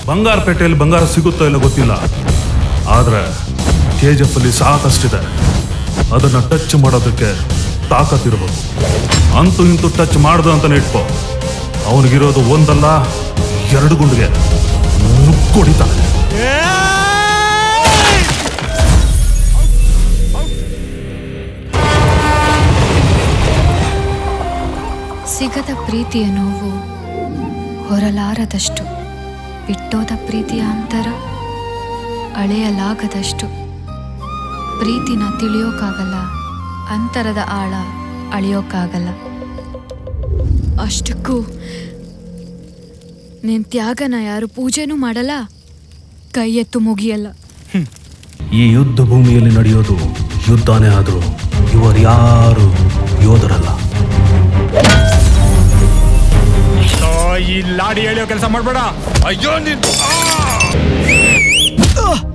ಬಂಗಾರಪೇಟೆಯಲ್ಲಿ ಬಂಗಾರ ಸಿಗುತ್ತೋ ಇಲ್ಲ ಗೊತ್ತಿಲ್ಲ ಆದ್ರೆ ಕೆ ಜಿ ಎಫ್ ಅಲ್ಲಿ ಸಾಕಷ್ಟಿದೆ ಅದನ್ನ ಟಚ್ ಮಾಡೋದಕ್ಕೆ ತಾಕತ್ತಿರ್ಬೇಕು ಅಂತೂ ಇಂತೂ ಟಚ್ ಮಾಡ್ದು ಅಂತಾನೆ ಇಟ್ಕೋ ಅವನಿಗಿರೋದು ಒಂದಲ್ಲ ಎರಡು ಗುಂಡಿಗೆ ನುಕ್ಕೊಡಿತಾನೆ ಸಿಗದ ಪ್ರೀತಿಯ ನೋವು ಹೊರಲಾರದಷ್ಟು ಬಿಟ್ಟೋದ ಪ್ರೀತಿಯ ಅಂತರ ಅಳೆಯಲಾಗದಷ್ಟು ಪ್ರೀತಿನ ತಿಳಿಯೋಕ್ಕಾಗಲ್ಲ ಅಂತರದ ಆಳ ಅಳಿಯೋಕ್ಕಾಗಲ್ಲ ಅಷ್ಟಕ್ಕೂ ನಿನ್ ತ್ಯಾಗನ ಯಾರು ಪೂಜೆನೂ ಮಾಡಲ್ಲ ಕೈ ಎತ್ತು ಮುಗಿಯಲ್ಲ ಈ ಯುದ್ಧ ಭೂಮಿಯಲ್ಲಿ ನಡೆಯೋದು ಯುದ್ಧನೇ ಆದರೂ ಇವರು ಯಾರು ಯೋಧರಲ್ಲ ಈ ಲಾಡಿ ಎಳೆಯೋ ಕೆಲಸ ಮಾಡ್ಬೇಡ ಅಯ್ಯೋ ನೀನ್